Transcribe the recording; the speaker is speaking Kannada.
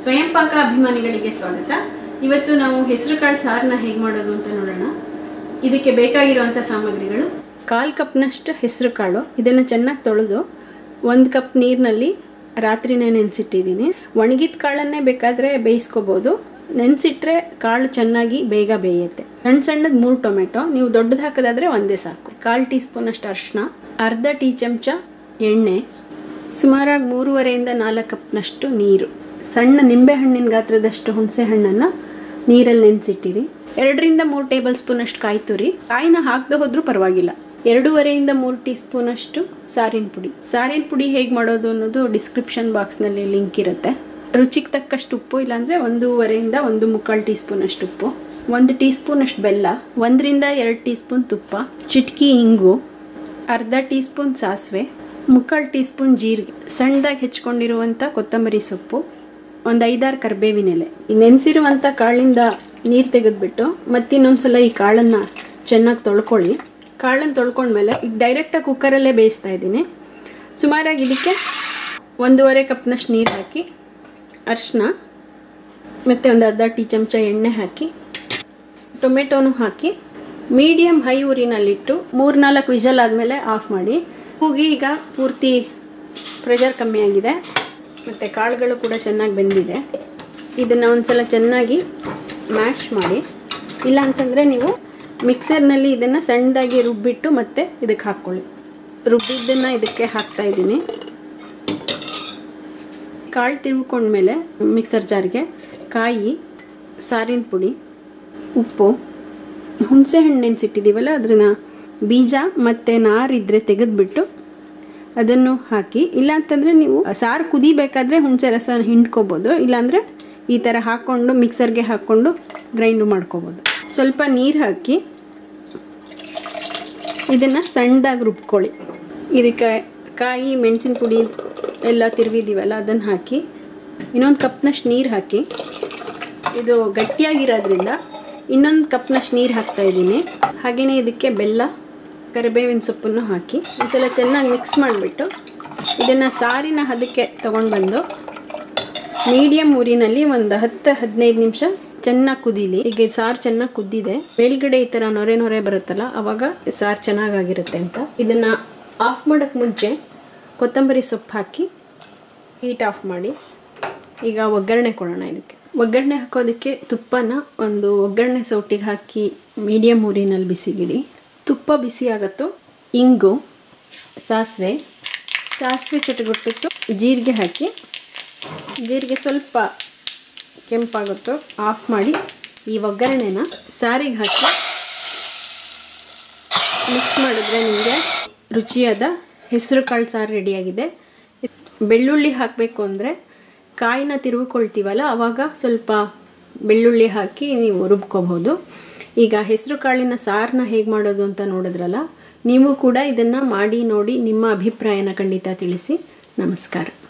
ಸ್ವಯಂ ಪಾಕ ಅಭಿಮಾನಿಗಳಿಗೆ ಸ್ವಾಗತ ಇವತ್ತು ನಾವು ಹೆಸರು ಕಾಳು ಸಾರನ್ನ ಹೇಗೆ ಮಾಡೋದು ಅಂತ ನೋಡೋಣ ಇದಕ್ಕೆ ಬೇಕಾಗಿರುವಂಥ ಸಾಮಗ್ರಿಗಳು ಕಾಲು ಕಪ್ನಷ್ಟು ಹೆಸರು ಕಾಳು ಇದನ್ನು ಚೆನ್ನಾಗಿ ತೊಳೆದು ಒಂದು ಕಪ್ ನೀರಿನಲ್ಲಿ ರಾತ್ರಿನೇ ನೆನೆಸಿಟ್ಟಿದ್ದೀನಿ ಒಣಗಿದ ಕಾಳನ್ನೇ ಬೇಕಾದರೆ ಬೇಯಿಸ್ಕೋಬೋದು ನೆನೆಸಿಟ್ರೆ ಕಾಳು ಚೆನ್ನಾಗಿ ಬೇಗ ಬೇಯುತ್ತೆ ಸಣ್ಣ ಸಣ್ಣದು ಮೂರು ಟೊಮೆಟೊ ನೀವು ದೊಡ್ಡದು ಹಾಕೋದಾದ್ರೆ ಒಂದೇ ಸಾಕು ಕಾಲು ಟೀ ಸ್ಪೂನ್ ಅಷ್ಟು ಅರಿಶಿನ ಅರ್ಧ ಟೀ ಚಮಚ ಎಣ್ಣೆ ಸುಮಾರಾಗಿ ಮೂರುವರೆಯಿಂದ ನಾಲ್ಕು ಕಪ್ನಷ್ಟು ನೀರು ಸಣ್ಣ ನಿಂಬೆ ಹಣ್ಣಿನ ಗಾತ್ರದಷ್ಟು ಹುಣಸೆ ಹಣ್ಣನ್ನು ನೀರಲ್ಲಿ ನೆನೆಸಿಟ್ಟಿರಿ ಎರಡರಿಂದ ಮೂರು ಟೇಬಲ್ ಸ್ಪೂನ್ ಅಷ್ಟು ಕಾಯಿ ತುರಿ ಕಾಯಿನ ಹಾಕದೆ ಹೋದ್ರೂ ಪರವಾಗಿಲ್ಲ ಎರಡೂವರೆಯಿಂದ ಮೂರು ಟೀ ಸ್ಪೂನ್ ಅಷ್ಟು ಸಾರಿನ ಪುಡಿ ಸಾರಿನ ಪುಡಿ ಹೇಗೆ ಮಾಡೋದು ಅನ್ನೋದು ಡಿಸ್ಕ್ರಿಪ್ಷನ್ ಬಾಕ್ಸ್ನಲ್ಲಿ ಲಿಂಕ್ ಇರುತ್ತೆ ರುಚಿಗೆ ತಕ್ಕಷ್ಟು ಉಪ್ಪು ಇಲ್ಲಾಂದರೆ ಒಂದೂವರೆಯಿಂದ ಒಂದು ಮುಕ್ಕಾಲು ಟೀ ಸ್ಪೂನ್ ಅಷ್ಟು ಉಪ್ಪು ಒಂದು ಟೀ ಸ್ಪೂನ್ ಅಷ್ಟು ಬೆಲ್ಲ ಒಂದರಿಂದ ಎರಡು ಟೀ ಸ್ಪೂನ್ ತುಪ್ಪ ಚಿಟಕಿ ಇಂಗು ಅರ್ಧ ಟೀ ಸ್ಪೂನ್ ಸಾಸಿವೆ ಮುಕ್ಕಾಲು ಟೀ ಸ್ಪೂನ್ ಜೀರಿಗೆ ಸಣ್ಣದಾಗಿ ಹೆಚ್ಕೊಂಡಿರುವಂಥ ಕೊತ್ತಂಬರಿ ಸೊಪ್ಪು ಒಂದು ಐದಾರು ಕರಿಬೇವಿನ ಎಲೆ ಈ ನೆನೆಸಿರುವಂಥ ಕಾಳಿಂದ ನೀರು ತೆಗೆದ್ಬಿಟ್ಟು ಮತ್ತಿನ್ನೊಂದ್ಸಲ ಈ ಕಾಳನ್ನು ಚೆನ್ನಾಗಿ ತೊಳ್ಕೊಳ್ಳಿ ಕಾಳನ್ನು ತೊಳ್ಕೊಂಡ್ಮೇಲೆ ಈಗ ಡೈರೆಕ್ಟಾಗಿ ಕುಕ್ಕರಲ್ಲೇ ಬೇಯಿಸ್ತಾ ಇದ್ದೀನಿ ಸುಮಾರಾಗಿ ಇದಕ್ಕೆ ಒಂದೂವರೆ ಕಪ್ನಷ್ಟು ನೀರು ಹಾಕಿ ಅರಿಶಿನ ಮತ್ತು ಒಂದು ಅರ್ಧ ಟೀ ಚಮಚ ಎಣ್ಣೆ ಹಾಕಿ ಟೊಮೆಟೊನು ಹಾಕಿ ಮೀಡಿಯಮ್ ಹೈ ಊರಿನಲ್ಲಿಟ್ಟು ಮೂರ್ನಾಲ್ಕು ವಿಷಲ್ ಆದಮೇಲೆ ಆಫ್ ಮಾಡಿ ಹೋಗಿ ಈಗ ಪೂರ್ತಿ ಪ್ರೆಷರ್ ಕಮ್ಮಿ ಆಗಿದೆ ಮತ್ತು ಕಾಳುಗಳು ಕೂಡ ಚೆನ್ನಾಗಿ ಬೆಂದಿದೆ ಇದನ್ನು ಒಂದ್ಸಲ ಚೆನ್ನಾಗಿ ಮ್ಯಾಶ್ ಮಾಡಿ ಇಲ್ಲ ಅಂತಂದರೆ ನೀವು ಮಿಕ್ಸರ್ನಲ್ಲಿ ಇದನ್ನು ಸಣ್ಣದಾಗಿ ರುಬ್ಬಿಟ್ಟು ಮತ್ತೆ ಇದಕ್ಕೆ ಹಾಕ್ಕೊಳ್ಳಿ ರುಬ್ಬಿದ್ದನ್ನು ಇದಕ್ಕೆ ಹಾಕ್ತಾ ಇದ್ದೀನಿ ಕಾಳು ತಿರ್ಕೊಂಡ್ಮೇಲೆ ಮಿಕ್ಸರ್ ಜಾರ್ಗೆ ಕಾಯಿ ಸಾರಿನ ಪುಡಿ ಉಪ್ಪು ಹುಣಸೆ ಹಣ್ಣು ನೆನೆಸಿಟ್ಟಿದ್ದೀವಲ್ಲ ಅದನ್ನ ಬೀಜ ಮತ್ತು ನಾರಿದ್ರೆ ತೆಗೆದುಬಿಟ್ಟು ಅದನ್ನು ಹಾಕಿ ಇಲ್ಲಾಂತಂದರೆ ನೀವು ಸಾರು ಕುದಿಬೇಕಾದ್ರೆ ಹುಣಸೆ ರಸ ಹಿಂಡ್ಕೋಬೋದು ಇಲ್ಲಾಂದರೆ ಈ ಥರ ಹಾಕ್ಕೊಂಡು ಮಿಕ್ಸರ್ಗೆ ಹಾಕ್ಕೊಂಡು ಗ್ರೈಂಡು ಮಾಡ್ಕೋಬೋದು ಸ್ವಲ್ಪ ನೀರು ಹಾಕಿ ಇದನ್ನು ಸಣ್ಣದಾಗಿ ರುಬ್ಕೊಳ್ಳಿ ಇದಕ್ಕೆ ಕಾಯಿ ಮೆಣಸಿನ ಪುಡಿ ಎಲ್ಲ ತಿರುವಿದ್ದೀವಲ್ಲ ಅದನ್ನು ಹಾಕಿ ಇನ್ನೊಂದು ಕಪ್ನಷ್ಟು ನೀರು ಹಾಕಿ ಇದು ಗಟ್ಟಿಯಾಗಿರೋದ್ರಿಂದ ಇನ್ನೊಂದು ಕಪ್ನಷ್ಟು ನೀರು ಹಾಕ್ತಾ ಇದ್ದೀನಿ ಹಾಗೆಯೇ ಇದಕ್ಕೆ ಬೆಲ್ಲ ಕರಿಬೇವಿನ ಸೊಪ್ಪನ್ನು ಹಾಕಿ ಒಂದ್ಸಲ ಚೆನ್ನಾಗಿ ಮಿಕ್ಸ್ ಮಾಡಿಬಿಟ್ಟು ಇದನ್ನು ಸಾರಿನ ಹದಕ್ಕೆ ತೊಗೊಂಡು ಬಂದು ಮೀಡಿಯಮ್ ಊರಿನಲ್ಲಿ ಒಂದು ಹತ್ತು ಹದಿನೈದು ನಿಮಿಷ ಚೆನ್ನಾಗಿ ಕುದೀಲಿ ಈಗ ಸಾರು ಚೆನ್ನಾಗಿ ಕುದ್ದಿದೆ ಮೇಲ್ಗಡೆ ಈ ಥರ ನೊರೆ ನೊರೆ ಬರುತ್ತಲ್ಲ ಅವಾಗ ಸಾರು ಚೆನ್ನಾಗಾಗಿರುತ್ತೆ ಅಂತ ಇದನ್ನು ಆಫ್ ಮಾಡೋಕ್ಕೆ ಮುಂಚೆ ಕೊತ್ತಂಬರಿ ಸೊಪ್ಪು ಹಾಕಿ ಹೀಟ್ ಆಫ್ ಮಾಡಿ ಈಗ ಒಗ್ಗರಣೆ ಕೊಡೋಣ ಇದಕ್ಕೆ ಒಗ್ಗರಣೆ ಹಾಕೋದಕ್ಕೆ ತುಪ್ಪನ ಒಂದು ಒಗ್ಗರಣೆ ಸೌಟಿಗೆ ಹಾಕಿ ಮೀಡಿಯಮ್ ಊರಿನಲ್ಲಿ ಬಿಸಿಗಿಡಿ ತುಪ್ಪ ಬಿಸಿ ಆಗುತ್ತೋ ಇಂಗು ಸಾಸಿವೆ ಸಾಸಿವೆ ಚಟಗೊಟ್ಟಿಟ್ಟು ಜೀರಿಗೆ ಹಾಕಿ ಜೀರಿಗೆ ಸ್ವಲ್ಪ ಕೆಂಪಾಗುತ್ತೋ ಆಫ್ ಮಾಡಿ ಈ ಒಗ್ಗರಣೆನ ಸಾರಿಗೆ ಹಾಕಿ ಮಿಕ್ಸ್ ಮಾಡಿದ್ರೆ ನಿಮಗೆ ರುಚಿಯಾದ ಹೆಸರು ಕಾಳು ಸಾರು ರೆಡಿಯಾಗಿದೆ ಬೆಳ್ಳುಳ್ಳಿ ಹಾಕಬೇಕು ಅಂದರೆ ಕಾಯಿನ ತಿರುವಿಕೊಳ್ತೀವಲ್ಲ ಆವಾಗ ಸ್ವಲ್ಪ ಬೆಳ್ಳುಳ್ಳಿ ಹಾಕಿ ನೀವು ರುಬ್ಕೋಬಹುದು ಈಗ ಹೆಸರು ಕಾಳಿನ ಸಾರನ್ನ ಹೇಗೆ ಮಾಡೋದು ಅಂತ ನೋಡಿದ್ರಲ್ಲ ನೀವು ಕೂಡ ಇದನ್ನು ಮಾಡಿ ನೋಡಿ ನಿಮ್ಮ ಅಭಿಪ್ರಾಯನ ಖಂಡಿತ ತಿಳಿಸಿ ನಮಸ್ಕಾರ